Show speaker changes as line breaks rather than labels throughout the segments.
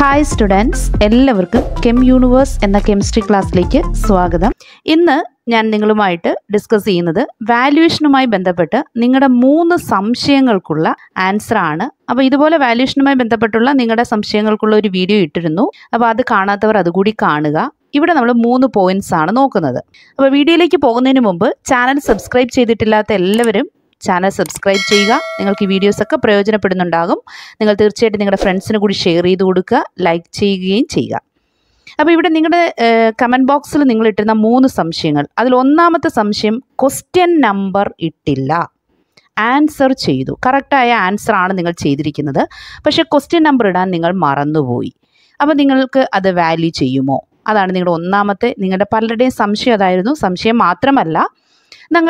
hi students എല്ലാവർക്കും chem universe എന്ന chemistry ക്ലാസ്സിലേക്ക് സ്വാഗതം ഇന്ന് ഞാൻ നിങ്ങളുമായിട്ട് ഡിസ്കസ് ചെയ്യുന്നത് വാല്യുവേഷനുമായി ബന്ധപ്പെട്ട് നിങ്ങളുടെ മൂന്ന് സംശയങ്ങൾക്കുള്ള ആൻസർ ആണ് അപ്പോൾ ഇതുപോലെ വാല്യുവേഷനുമായി ബന്ധപ്പെട്ടുള്ള നിങ്ങളുടെ സംശയങ്ങൾക്കുള്ള ഒരു വീഡിയോ ഇട്ടിരുന്നു അപ്പോൾ അത് കാണാത്തവർ അതുകൂടി കാണുക ഇവിടെ നമ്മൾ മൂന്ന് പോയിന്റ്സ് ആണ് നോക്കുന്നത് അപ്പോൾ വീഡിയോയിലേക്ക് പോകുന്നതിന് മുമ്പ് ചാനൽ സബ്സ്ക്രൈബ് ചെയ്തിട്ടില്ലാത്ത എല്ലാവരും ചാനൽ സബ്സ്ക്രൈബ് ചെയ്യുക നിങ്ങൾക്ക് ഈ വീഡിയോസ് ഒക്കെ പ്രയോജനപ്പെടുന്നുണ്ടാകും നിങ്ങൾ തീർച്ചയായിട്ടും നിങ്ങളുടെ ഫ്രണ്ട്സിന് കൂടി ഷെയർ ചെയ്ത് കൊടുക്കുക ലൈക്ക് ചെയ്യുകയും ചെയ്യുക അപ്പോൾ ഇവിടെ നിങ്ങളുടെ കമൻറ്റ് ബോക്സിൽ നിങ്ങൾ ഇട്ടിരുന്ന മൂന്ന് സംശയങ്ങൾ അതിൽ ഒന്നാമത്തെ സംശയം ക്വസ്റ്റ്യൻ നമ്പർ ഇട്ടില്ല ആൻസർ ചെയ്തു കറക്റ്റായ ആൻസർ ആണ് നിങ്ങൾ ചെയ്തിരിക്കുന്നത് പക്ഷേ ക്വസ്റ്റ്യൻ നമ്പർ ഇടാൻ നിങ്ങൾ മറന്നുപോയി അപ്പോൾ നിങ്ങൾക്ക് അത് വാല്യൂ ചെയ്യുമോ അതാണ് നിങ്ങളുടെ ഒന്നാമത്തെ നിങ്ങളുടെ പലരുടെയും സംശയം അതായിരുന്നു സംശയം മാത്രമല്ല ഞങ്ങൾ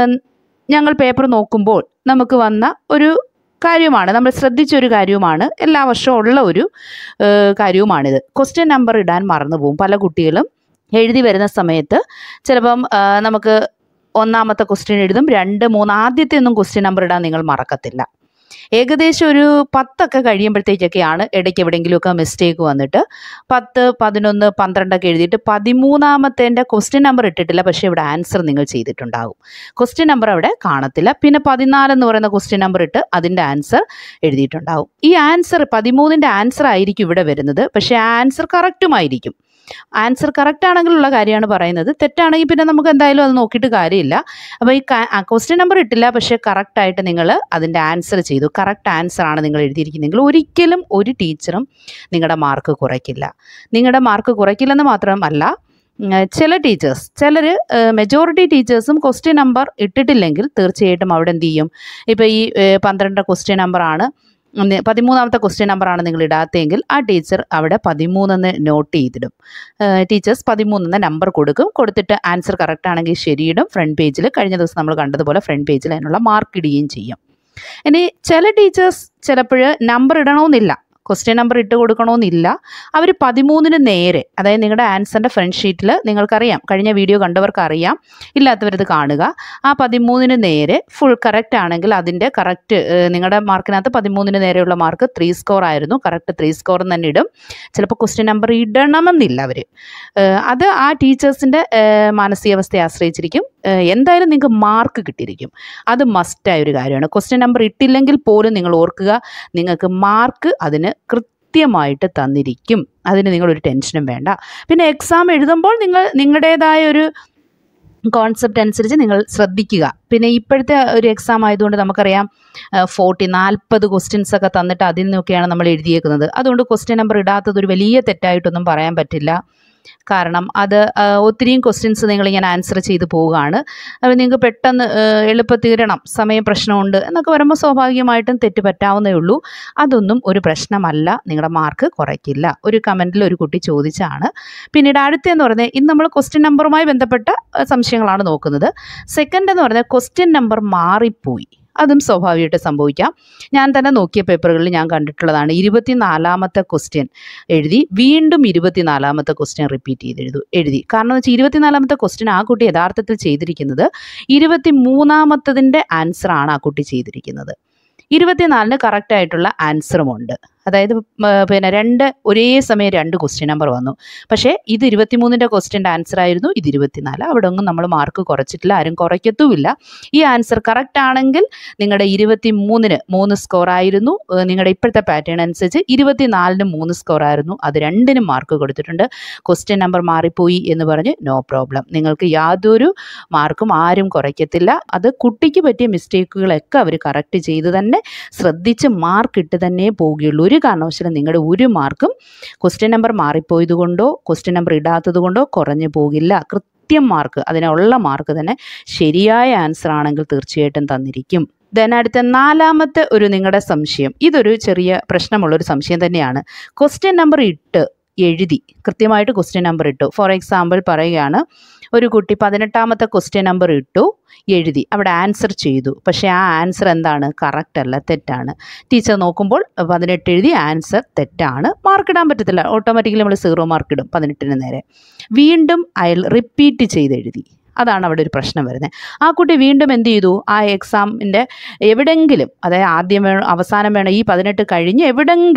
ഞങ്ങൾ പേപ്പർ നോക്കുമ്പോൾ നമുക്ക് വന്ന ഒരു കാര്യമാണ് നമ്മൾ ശ്രദ്ധിച്ച ഒരു കാര്യവുമാണ് എല്ലാ വർഷവും ഉള്ള ഒരു ഏഹ്, കാര്യവുമാണിത് ക്വസ്റ്റ്യൻ നമ്പർ ഇടാൻ മറന്നു പോകും പല കുട്ടികളും എഴുതി വരുന്ന സമയത്ത് ചിലപ്പം ആ, നമുക്ക് ഒന്നാമത്തെ ക്വസ്റ്റ്യൻ എഴുതും രണ്ട് മൂന്ന് ആദ്യത്തെ ഒന്നും ക്വസ്റ്റ്യൻ നമ്പർ ഇടാൻ നിങ്ങൾ മറക്കത്തില്ല ഏകദേശം ഒരു പത്തൊക്കെ കഴിയുമ്പോഴത്തേക്കൊക്കെയാണ് ഇടയ്ക്ക് എവിടെയെങ്കിലുമൊക്കെ മിസ്റ്റേക്ക് വന്നിട്ട് പത്ത് പതിനൊന്ന് പന്ത്രണ്ടൊക്കെ എഴുതിയിട്ട് പതിമൂന്നാമത്തേൻ്റെ ക്വസ്റ്റ്യൻ നമ്പർ ഇട്ടിട്ടില്ല പക്ഷേ ഇവിടെ ആൻസർ നിങ്ങൾ ചെയ്തിട്ടുണ്ടാകും ക്വസ്റ്റ്യൻ നമ്പർ അവിടെ കാണത്തില്ല പിന്നെ പതിനാല് എന്ന് പറയുന്ന ക്വസ്റ്റ്യൻ നമ്പർ ഇട്ട് അതിൻ്റെ ആൻസർ എഴുതിയിട്ടുണ്ടാവും ഈ ആൻസർ പതിമൂന്നിൻ്റെ ആൻസർ ആയിരിക്കും ഇവിടെ വരുന്നത് പക്ഷേ ആ ആൻസർ കറക്റ്റുമായിരിക്കും ആൻസർ കറക്റ്റ് ആണെങ്കിലുള്ള കാര്യമാണ് പറയുന്നത് തെറ്റാണെങ്കിൽ പിന്നെ നമുക്ക് എന്തായാലും അത് നോക്കിയിട്ട് കാര്യമില്ല അപ്പോൾ ഈ ക്വസ്റ്റ്യൻ നമ്പർ ഇട്ടില്ല പക്ഷേ കറക്റ്റായിട്ട് നിങ്ങൾ അതിൻ്റെ ആൻസർ ചെയ്തു കറക്റ്റ് ആൻസർ ആണ് നിങ്ങൾ എഴുതിയിരിക്കുന്നതെങ്കിൽ ഒരിക്കലും ഒരു ടീച്ചറും നിങ്ങളുടെ മാർക്ക് കുറയ്ക്കില്ല നിങ്ങളുടെ മാർക്ക് കുറയ്ക്കില്ലെന്ന് മാത്രമല്ല ഉം, ചില ടീച്ചേഴ്സ് ചിലർ മെജോറിറ്റി ടീച്ചേഴ്സും ക്വസ്റ്റ്യൻ നമ്പർ ഇട്ടിട്ടില്ലെങ്കിൽ തീർച്ചയായിട്ടും അവിടെ എന്ത് ചെയ്യും ഇപ്പോൾ ഈ ഏഹ്, പന്ത്രണ്ട് ക്വസ്റ്റ്യൻ നമ്പറാണ് ഉം, പതിമൂന്നാമത്തെ ക്വസ്റ്റ്യൻ നമ്പറാണ് നിങ്ങൾ ഇടാത്തതെങ്കിൽ ആ ടീച്ചർ അവിടെ പതിമൂന്നെന്ന് നോട്ട് ചെയ്തിടും ടീച്ചേഴ്സ് പതിമൂന്നെന്ന നമ്പർ കൊടുക്കും കൊടുത്തിട്ട് ആൻസർ കറക്റ്റ് ആണെങ്കിൽ ശരിയിടും ഫ്രണ്ട് പേജിൽ കഴിഞ്ഞ ദിവസം നമ്മൾ കണ്ടതുപോലെ ഫ്രണ്ട് പേജിൽ അതിനുള്ള മാർക്ക് ഇടുകയും ചെയ്യും ഇനി ചില ടീച്ചേഴ്സ് ചിലപ്പോൾ നമ്പർ ഇടണമെന്നില്ല ക്വസ്റ്റ്യൻ നമ്പർ ഇട്ട് കൊടുക്കണമെന്നില്ല അവർ പതിമൂന്നിന് നേരെ അതായത് നിങ്ങളുടെ ആൻസറിൻ്റെ ഫ്രണ്ട് ഷീറ്റിൽ നിങ്ങൾക്കറിയാം കഴിഞ്ഞ വീഡിയോ കണ്ടവർക്ക് അറിയാം ഇല്ലാത്തവരത് കാണുക ആ പതിമൂന്നിന് നേരെ ഫുൾ കറക്റ്റ് ആണെങ്കിൽ അതിൻ്റെ കറക്റ്റ് നിങ്ങളുടെ മാർക്കിനകത്ത് പതിമൂന്നിന് നേരെയുള്ള മാർക്ക് ത്രീ സ്കോർ ആയിരുന്നു കറക്റ്റ് ത്രീ സ്കോർ തന്നെ ഇടും ചിലപ്പോൾ ക്വസ്റ്റ്യൻ നമ്പർ ഇടണമെന്നില്ല അവർ അത് ആ ടീച്ചേഴ്സിൻ്റെ മാനസികാവസ്ഥയെ ആശ്രയിച്ചിരിക്കും ഏഹ് എന്തായാലും നിങ്ങൾക്ക് മാർക്ക് കിട്ടിയിരിക്കും അത് മസ്റ്റായ ഒരു കാര്യമാണ് ക്വസ്റ്റ്യൻ നമ്പർ ഇട്ടില്ലെങ്കിൽ പോലും നിങ്ങൾ ഓർക്കുക നിങ്ങൾക്ക് മാർക്ക് അതിന് കൃത്യമായിട്ട് തന്നിരിക്കും അതിന് നിങ്ങളൊരു ടെൻഷനും വേണ്ട പിന്നെ എക്സാം എഴുതുമ്പോൾ നിങ്ങൾ നിങ്ങളുടേതായ ഒരു കോൺസെപ്റ്റ് അനുസരിച്ച് നിങ്ങൾ ശ്രദ്ധിക്കുക പിന്നെ ഇപ്പോഴത്തെ ഒരു എക്സാം ആയതുകൊണ്ട് നമുക്കറിയാം ഫോർട്ടി നാൽപ്പത് ക്വസ്റ്റ്യൻസ് ഒക്കെ തന്നിട്ട് അതിൽ നിന്നൊക്കെയാണ് നമ്മൾ എഴുതിയേക്കുന്നത് അതുകൊണ്ട് ക്വസ്റ്റ്യൻ നമ്പർ ഇടാത്തത് ഒരു വലിയ തെറ്റായിട്ടൊന്നും പറയാൻ പറ്റില്ല കാരണം അത് ആ, ഒത്തിരിയും ക്വസ്റ്റ്യൻസ് നിങ്ങളിങ്ങനെ ആൻസർ ചെയ്ത് പോവുകയാണ് അപ്പോൾ നിങ്ങൾക്ക് പെട്ടെന്ന് ആ, എളുപ്പം തീരണം സമയം പ്രശ്നമുണ്ട് എന്നൊക്കെ വരുമ്പോൾ സ്വാഭാവികമായിട്ടും തെറ്റ് പറ്റാവുന്നേ ഉള്ളൂ അതൊന്നും ഒരു പ്രശ്നമല്ല നിങ്ങളുടെ മാർക്ക് കുറയ്ക്കില്ല ഒരു കമൻറ്റിൽ ഒരു കുട്ടി ചോദിച്ചാണ് പിന്നീട് അടുത്തെന്ന് പറഞ്ഞാൽ ഇന്ന് നമ്മൾ ക്വസ്റ്റ്യൻ നമ്പറുമായി ബന്ധപ്പെട്ട ആ, സംശയങ്ങളാണ് നോക്കുന്നത് സെക്കൻഡ് എന്ന് പറഞ്ഞാൽ ക്വസ്റ്റ്യൻ നമ്പർ മാറിപ്പോയി അതും സ്വാഭാവികമായിട്ട് സംഭവിക്കാം ഞാൻ തന്നെ നോക്കിയ പേപ്പറുകളിൽ ഞാൻ കണ്ടിട്ടുള്ളതാണ് ഇരുപത്തിനാലാമത്തെ ക്വസ്റ്റ്യൻ എഴുതി വീണ്ടും ഇരുപത്തിനാലാമത്തെ ക്വസ്റ്റ്യൻ റിപ്പീറ്റ് ചെയ്ത് എഴുതു എഴുതി കാരണം എന്ന് വെച്ചാൽ ഇരുപത്തിനാലാമത്തെ ക്വസ്റ്റ്യൻ ആ കുട്ടി യഥാർത്ഥത്തിൽ ചെയ്തിരിക്കുന്നത് ഇരുപത്തി മൂന്നാമത്തതിൻ്റെ ആൻസറാണ് ആ കുട്ടി ചെയ്തിരിക്കുന്നത് ഇരുപത്തിനാലിന് കറക്റ്റ് ആയിട്ടുള്ള ആൻസറുമുണ്ട് അതായത് ഉം, പിന്നെ രണ്ട് ഒരേ സമയം രണ്ട് ക്വസ്റ്റ്യൻ നമ്പർ വന്നു പക്ഷേ ഇത് ഇരുപത്തിമൂന്നിൻ്റെ ക്വസ്റ്റ്യൻ്റെ ആൻസർ ആയിരുന്നു ഇത് ഇരുപത്തിനാല് അവിടെ ഒന്നും നമ്മൾ മാർക്ക് കുറച്ചിട്ടില്ല ആരും കുറയ്ക്കത്തുമില്ല ഈ ആൻസർ കറക്റ്റ് ആണെങ്കിൽ നിങ്ങളുടെ ഇരുപത്തി മൂന്നിന് മൂന്ന് സ്കോർ ആയിരുന്നു ഏഹ് നിങ്ങളുടെ ഇപ്പോഴത്തെ പാറ്റേൺ അനുസരിച്ച് ഇരുപത്തിനാലിന് മൂന്ന് സ്കോർ ആയിരുന്നു അത് രണ്ടിനും മാർക്ക് കൊടുത്തിട്ടുണ്ട് ക്വസ്റ്റ്യൻ നമ്പർ മാറിപ്പോയി എന്ന് പറഞ്ഞ് നോ പ്രോബ്ലം നിങ്ങൾക്ക് യാതൊരു മാർക്കും ആരും കുറയ്ക്കത്തില്ല അത് കുട്ടിക്ക് പറ്റിയ മിസ്റ്റേക്കുകളൊക്കെ അവർ കറക്റ്റ് ചെയ്ത് തന്നെ ശ്രദ്ധിച്ച് മാർക്ക് ഇട്ട് തന്നെ പോവുകയുള്ളൂ ഒരു കാരണവശാലും നിങ്ങളുടെ ഒരു മാർക്കും ക്വസ്റ്റ്യൻ നമ്പർ മാറിപ്പോയത് കൊണ്ടോ ക്വസ്റ്റ്യൻ നമ്പർ ഇടാത്തത് കൊണ്ടോ കുറഞ്ഞു പോകില്ല കൃത്യം മാർക്ക് അതിനുള്ള മാർക്ക് തന്നെ ശരിയായ ആൻസർ ആണെങ്കിൽ തീർച്ചയായിട്ടും തന്നിരിക്കും ദെൻ അടുത്ത നാലാമത്തെ ഒരു നിങ്ങളുടെ സംശയം ഇതൊരു ചെറിയ പ്രശ്നമുള്ളൊരു സംശയം തന്നെയാണ് ക്വസ്റ്റ്യൻ നമ്പർ ഇട്ട് എഴുതി കൃത്യമായിട്ട് ക്വസ്റ്റ്യൻ നമ്പർ ഇട്ടു ഫോർ എക്സാമ്പിൾ പറയുകയാണ് ഒരു കുട്ടി പതിനെട്ടാമത്തെ ക്വസ്റ്റ്യൻ നമ്പർ ഇട്ടു എഴുതി അവിടെ ആൻസർ ചെയ്തു പക്ഷേ ആ ആൻസർ എന്താണ് കറക്റ്റ് അല്ല തെറ്റാണ് ടീച്ചർ നോക്കുമ്പോൾ പതിനെട്ട് എഴുതി ആൻസർ തെറ്റാണ് മാർക്ക് ഇടാൻ പറ്റത്തില്ല ഓട്ടോമാറ്റിക്കലി നമ്മൾ സീറോ മാർക്ക് ഇടും പതിനെട്ടിന് നേരെ വീണ്ടും അയാൾ റിപ്പീറ്റ് ചെയ്ത് എഴുതി അതാണ് അവിടെ ഒരു പ്രശ്നം വരുന്നത് ആ കുട്ടി വീണ്ടും എന്ത് ചെയ്തു ആ എക്സാമിൻ്റെ എവിടെങ്കിലും അതായത് ആദ്യം വേണം അവസാനം വേണം ഈ പതിനെട്ട് കഴിഞ്ഞ് എവിടെങ്കിലും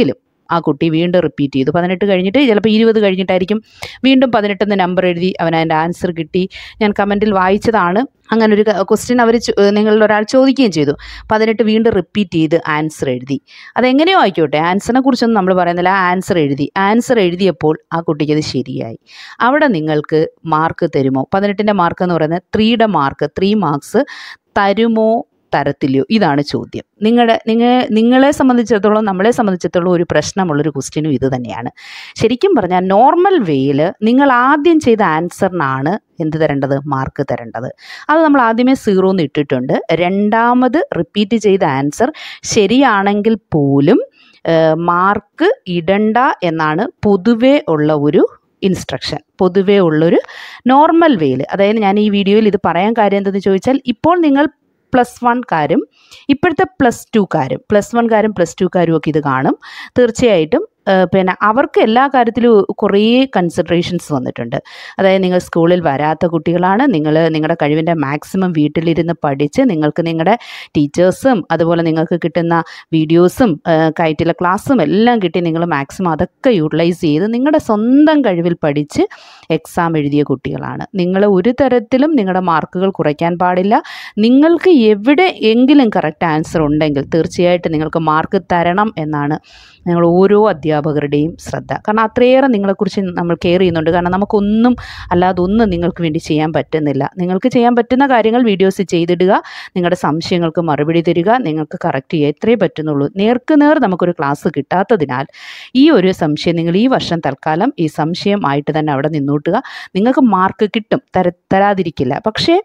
ആ കുട്ടി വീണ്ടും റിപ്പീറ്റ് ചെയ്തു പതിനെട്ട് കഴിഞ്ഞിട്ട് ചിലപ്പോൾ ഇരുപത് കഴിഞ്ഞിട്ടായിരിക്കും വീണ്ടും പതിനെട്ടെന്ന് നമ്പർ എഴുതി അവൻ അതിൻ്റെ ആൻസർ കിട്ടി ഞാൻ കമൻറ്റിൽ വായിച്ചതാണ് അങ്ങനെ ഒരു ക്വസ്റ്റ്യൻ അവർ നിങ്ങളിൽ ഒരാൾ ചോദിക്കുകയും ചെയ്തു പതിനെട്ട് വീണ്ടും റിപ്പീറ്റ് ചെയ്ത് ആൻസർ എഴുതി അതെങ്ങനെയോ ആയിക്കോട്ടെ ആൻസറിനെ കുറിച്ചൊന്നും നമ്മൾ പറയുന്നില്ല ആ ആൻസർ എഴുതി ആൻസർ എഴുതിയപ്പോൾ ആ കുട്ടിക്ക് അത് ശരിയായി അവിടെ നിങ്ങൾക്ക് മാർക്ക് തരുമോ പതിനെട്ടിൻ്റെ മാർക്ക് എന്ന് പറയുന്നത് ത്രീയുടെ മാർക്ക് ത്രീ മാർക്സ് തരുമോ തരത്തില്ലയോ ഇതാണ് ചോദ്യം നിങ്ങളുടെ നിങ്ങൾ നിങ്ങളെ സംബന്ധിച്ചിടത്തോളം നമ്മളെ സംബന്ധിച്ചിടത്തോളം ഒരു പ്രശ്നമുള്ളൊരു ക്വസ്റ്റ്യനും ഇത് തന്നെയാണ് ശരിക്കും പറഞ്ഞാൽ നോർമൽ വേയിൽ നിങ്ങൾ ആദ്യം ചെയ്ത ആൻസറിനാണ് എന്ത് തരേണ്ടത് മാർക്ക് തരേണ്ടത് അത് നമ്മൾ ആദ്യമേ സീറോ എന്ന് ഇട്ടിട്ടുണ്ട് രണ്ടാമത് റിപ്പീറ്റ് ചെയ്ത ആൻസർ ശരിയാണെങ്കിൽ പോലും മാർക്ക് ഇടണ്ട എന്നാണ് പൊതുവേ ഉള്ള ഒരു ഇൻസ്ട്രക്ഷൻ പൊതുവേ ഉള്ളൊരു നോർമൽ വേയിൽ അതായത് ഞാൻ ഈ വീഡിയോയിൽ ഇത് പറയാൻ കാര്യം എന്തെന്ന് ചോദിച്ചാൽ ഇപ്പോൾ നിങ്ങൾ പ്ലസ് വൺകാരും ഇപ്പോഴത്തെ പ്ലസ് ടുക്കാരും പ്ലസ് വൺകാരും പ്ലസ് ടുക്കാരും ഒക്കെ ഇത് കാണും തീർച്ചയായിട്ടും പിന്നെ അവർക്ക് എല്ലാ കാര്യത്തിലും കുറേ കൺസിഡറേഷൻസ് വന്നിട്ടുണ്ട് അതായത് നിങ്ങൾ സ്കൂളിൽ വരാത്ത കുട്ടികളാണ് നിങ്ങൾ നിങ്ങളുടെ കഴിവിൻ്റെ മാക്സിമം വീട്ടിലിരുന്ന് പഠിച്ച് നിങ്ങൾക്ക് നിങ്ങളുടെ ടീച്ചേഴ്സും അതുപോലെ നിങ്ങൾക്ക് കിട്ടുന്ന വീഡിയോസും കയറ്റിലെ ക്ലാസ്സും എല്ലാം കിട്ടി നിങ്ങൾ മാക്സിമം അതൊക്കെ യൂട്ടിലൈസ് ചെയ്ത് നിങ്ങളുടെ സ്വന്തം കഴിവിൽ പഠിച്ച് എക്സാം എഴുതിയ കുട്ടികളാണ് നിങ്ങൾ ഒരു തരത്തിലും നിങ്ങളുടെ മാർക്കുകൾ കുറയ്ക്കാൻ പാടില്ല നിങ്ങൾക്ക് എവിടെ എങ്കിലും കറക്റ്റ് ആൻസർ ഉണ്ടെങ്കിൽ തീർച്ചയായിട്ടും നിങ്ങൾക്ക് മാർക്ക് തരണം എന്നാണ് ഞങ്ങൾ ഓരോ അധ്യാപകരുടെയും ശ്രദ്ധ കാരണം അത്രയേറെ നിങ്ങളെക്കുറിച്ച് നമ്മൾ കെയർ ചെയ്യുന്നുണ്ട് കാരണം നമുക്കൊന്നും അല്ലാതെ ഒന്നും നിങ്ങൾക്ക് വേണ്ടി ചെയ്യാൻ പറ്റുന്നില്ല നിങ്ങൾക്ക് ചെയ്യാൻ പറ്റുന്ന കാര്യങ്ങൾ വീഡിയോസ് ചെയ്തിടുക നിങ്ങളുടെ സംശയങ്ങൾക്ക് മറുപടി തരിക നിങ്ങൾക്ക് കറക്റ്റ് ചെയ്യുക എത്രയേ പറ്റുന്നുള്ളൂ നേർക്ക് നേർ നമുക്കൊരു ക്ലാസ് കിട്ടാത്തതിനാൽ ഈ ഒരു സംശയം നിങ്ങൾ ഈ വർഷം തൽക്കാലം ഈ സംശയം ആയിട്ട് തന്നെ അവിടെ നിന്നൂട്ടുക നിങ്ങൾക്ക് മാർക്ക് കിട്ടും തര തരാതിരിക്കില്ല പക്ഷേ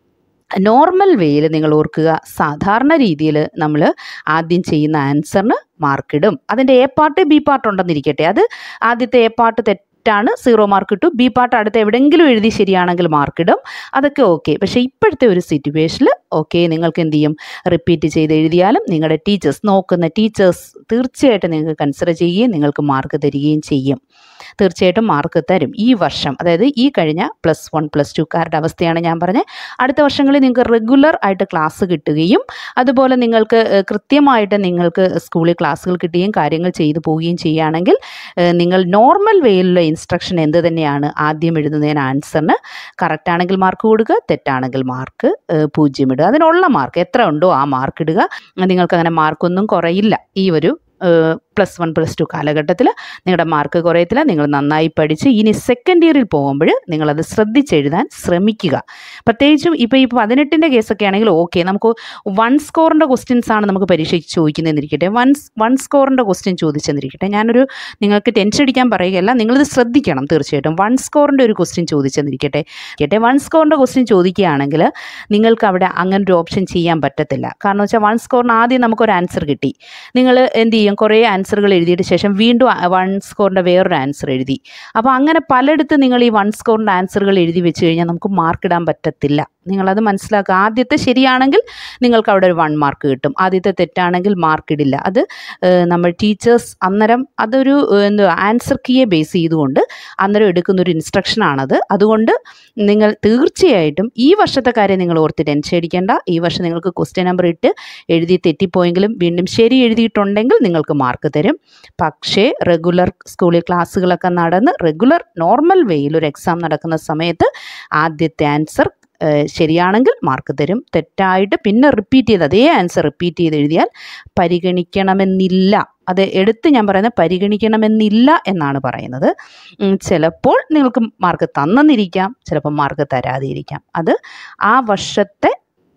നോർമൽ വേയിൽ നിങ്ങൾ ഓർക്കുക സാധാരണ രീതിയിൽ നമ്മൾ ആദ്യം ചെയ്യുന്ന ആൻസറിന് മാർക്കിടും അതിൻ്റെ എ പാർട്ട് ബി പാർട്ട് ഉണ്ടെന്നിരിക്കട്ടെ അത് ആദ്യത്തെ എ പാർട്ട് തെറ്റാണ് സീറോ മാർക്ക് ഇട്ടു ബി പാർട്ട് അടുത്ത് എവിടെയെങ്കിലും എഴുതി ശരിയാണെങ്കിൽ മാർക്കിടും അതൊക്കെ ഓക്കെ പക്ഷേ ഇപ്പോഴത്തെ ഒരു സിറ്റുവേഷനിൽ ഓക്കെ നിങ്ങൾക്ക് എന്ത് ചെയ്യും റിപ്പീറ്റ് ചെയ്ത് എഴുതിയാലും നിങ്ങളുടെ ടീച്ചേഴ്സ് നോക്കുന്ന ടീച്ചേഴ്സ് തീർച്ചയായിട്ടും നിങ്ങൾക്ക് കൺസിഡർ ചെയ്യുകയും നിങ്ങൾക്ക് മാർക്ക് തരികയും ചെയ്യും തീർച്ചയായിട്ടും മാർക്ക് തരും ഈ വർഷം അതായത് ഈ കഴിഞ്ഞ പ്ലസ് വൺ പ്ലസ് ടുക്കാരുടെ അവസ്ഥയാണ് ഞാൻ പറഞ്ഞത് അടുത്ത വർഷങ്ങളിൽ നിങ്ങൾക്ക് റെഗുലർ ആയിട്ട് ക്ലാസ് കിട്ടുകയും അതുപോലെ നിങ്ങൾക്ക് കൃത്യമായിട്ട് നിങ്ങൾക്ക് സ്കൂളിൽ ക്ലാസ്സുകൾ കിട്ടുകയും കാര്യങ്ങൾ ചെയ്തു പോവുകയും ചെയ്യുകയാണെങ്കിൽ നിങ്ങൾ നോർമൽ വേയിലുള്ള ഇൻസ്ട്രക്ഷൻ എന്ത് തന്നെയാണ് ആദ്യം എഴുതുന്നതിന് ആൻസറിന് കറക്റ്റ് ആണെങ്കിൽ മാർക്ക് കൊടുക്കുക തെറ്റാണെങ്കിൽ മാർക്ക് പൂജ്യം ഇടുക അതിനുള്ള മാർക്ക് എത്ര ഉണ്ടോ ആ മാർക്ക് ഇടുക നിങ്ങൾക്ക് അങ്ങനെ മാർക്കൊന്നും കുറയില്ല ഈ ഒരു പ്ലസ് വൺ പ്ലസ് ടു കാലഘട്ടത്തിൽ നിങ്ങളുടെ മാർക്ക് കുറയത്തില്ല നിങ്ങൾ നന്നായി പഠിച്ച് ഇനി സെക്കൻഡ് ഇയറിൽ പോകുമ്പോൾ നിങ്ങളത് ശ്രദ്ധിച്ചെഴുതാൻ ശ്രമിക്കുക പ്രത്യേകിച്ചും ഇപ്പോൾ ഈ പതിനെട്ടിൻ്റെ കേസൊക്കെ ആണെങ്കിൽ ഓക്കെ നമുക്ക് വൺ സ്കോറിൻ്റെ ക്വസ്റ്റ്യൻസ് ആണ് നമുക്ക് പരീക്ഷയ്ക്ക് ചോദിക്കുന്നതെന്നിരിക്കട്ടെ വൺ വൺ സ്കോറിൻ്റെ ക്വസ്റ്റ്യൻ ചോദിച്ചെന്നിരിക്കട്ടെ ഞാനൊരു നിങ്ങൾക്ക് ടെൻഷൻ അടിക്കാൻ പറയുകയല്ല നിങ്ങളിത് ശ്രദ്ധിക്കണം തീർച്ചയായിട്ടും വൺ സ്കോറിൻ്റെ ഒരു ക്വസ്റ്റ്യൻ ചോദിച്ചെന്നിരിക്കട്ടെ കേട്ടെ വൺ സ്കോറിൻ്റെ ക്വസ്റ്റ്യൻ ചോദിക്കുകയാണെങ്കിൽ നിങ്ങൾക്ക് അവിടെ അങ്ങനെ ഒരു ഓപ്ഷൻ ചെയ്യാൻ പറ്റത്തില്ല കാരണം വെച്ചാൽ വൺ സ്കോറിന് ആദ്യം നമുക്കൊരു ആൻസർ കിട്ടി നിങ്ങൾ എന്ത് ചെയ്യും കുറേ ആൻസറുകൾ എഴുതിയിട്ട് ശേഷം വീണ്ടും വൺ സ്കോറിൻ്റെ വേറൊരു ആൻസർ എഴുതി അപ്പോൾ അങ്ങനെ പലയിടത്ത് നിങ്ങൾ ഈ വൺ സ്കോറിൻ്റെ ആൻസറുകൾ എഴുതി വെച്ച് കഴിഞ്ഞാൽ നമുക്ക് മാർക്ക് ഇടാൻ പറ്റത്തില്ല നിങ്ങളത് മനസ്സിലാക്കുക ആദ്യത്തെ ശരിയാണെങ്കിൽ നിങ്ങൾക്ക് അവിടെ ഒരു വൺ മാർക്ക് കിട്ടും ആദ്യത്തെ തെറ്റാണെങ്കിൽ മാർക്ക് ഇടില്ല അത് നമ്മൾ ടീച്ചേഴ്സ് അന്നേരം അതൊരു എന്താ ആൻസർ കീയെ ബേസ് ചെയ്തുകൊണ്ട് അന്നേരം എടുക്കുന്ന ഒരു ഇൻസ്ട്രക്ഷനാണത് അതുകൊണ്ട് നിങ്ങൾ തീർച്ചയായിട്ടും ഈ വർഷത്തെ കാര്യം നിങ്ങൾ ഓർത്ത് ടെൻഷൻ അടിക്കേണ്ട ഈ വർഷം നിങ്ങൾക്ക് ക്വസ്റ്റ്യൻ നമ്പർ ഇട്ട് എഴുതി തെറ്റിപ്പോയെങ്കിലും വീണ്ടും ശരി എഴുതിയിട്ടുണ്ടെങ്കിൽ നിങ്ങൾക്ക് മാർക്ക് തരും പക്ഷേ റെഗുലർ സ്കൂളിൽ ക്ലാസ്സുകളൊക്കെ നടന്ന് റെഗുലർ നോർമൽ വേയിൽ ഒരു എക്സാം നടക്കുന്ന സമയത്ത് ആദ്യത്തെ ആൻസർ ശരിയാണെങ്കിൽ മാർക്ക് തരും തെറ്റായിട്ട് പിന്നെ റിപ്പീറ്റ് ചെയ്ത് അതേ ആൻസർ റിപ്പീറ്റ് ചെയ്ത് എഴുതിയാൽ പരിഗണിക്കണമെന്നില്ല അത് എടുത്ത് ഞാൻ പറയുന്നത് പരിഗണിക്കണമെന്നില്ല എന്നാണ് പറയുന്നത് ചിലപ്പോൾ നിങ്ങൾക്ക് മാർക്ക് തന്നെന്നിരിക്കാം ചിലപ്പോൾ മാർക്ക് തരാതെ ഇരിക്കാം അത് ആ വർഷത്തെ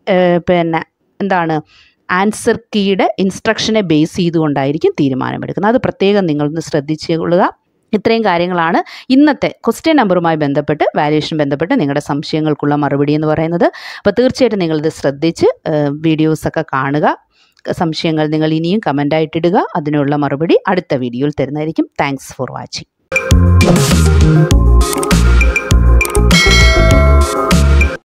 പിന്നെ എന്താണ് ആൻസർ കീയുടെ ഇൻസ്ട്രക്ഷനെ ബേസ് ചെയ്തുകൊണ്ടായിരിക്കും തീരുമാനമെടുക്കുന്നത് അത് പ്രത്യേകം നിങ്ങളൊന്ന് ശ്രദ്ധിച്ചുകൊള്ളുക ഇത്രയും കാര്യങ്ങളാണ് ഇന്നത്തെ ക്വസ്റ്റ്യൻ നമ്പറുമായി ബന്ധപ്പെട്ട് വാല്യുവേഷൻ ബന്ധപ്പെട്ട് നിങ്ങളുടെ സംശയങ്ങൾക്കുള്ള മറുപടി എന്ന് പറയുന്നത് അപ്പോൾ തീർച്ചയായിട്ടും നിങ്ങളിത് ശ്രദ്ധിച്ച് വീഡിയോസൊക്കെ കാണുക സംശയങ്ങൾ നിങ്ങൾ ഇനിയും കമൻ്റായിട്ടിടുക അതിനുള്ള മറുപടി അടുത്ത വീഡിയോയിൽ തരുന്നതായിരിക്കും താങ്ക്സ് ഫോർ വാച്ചിങ്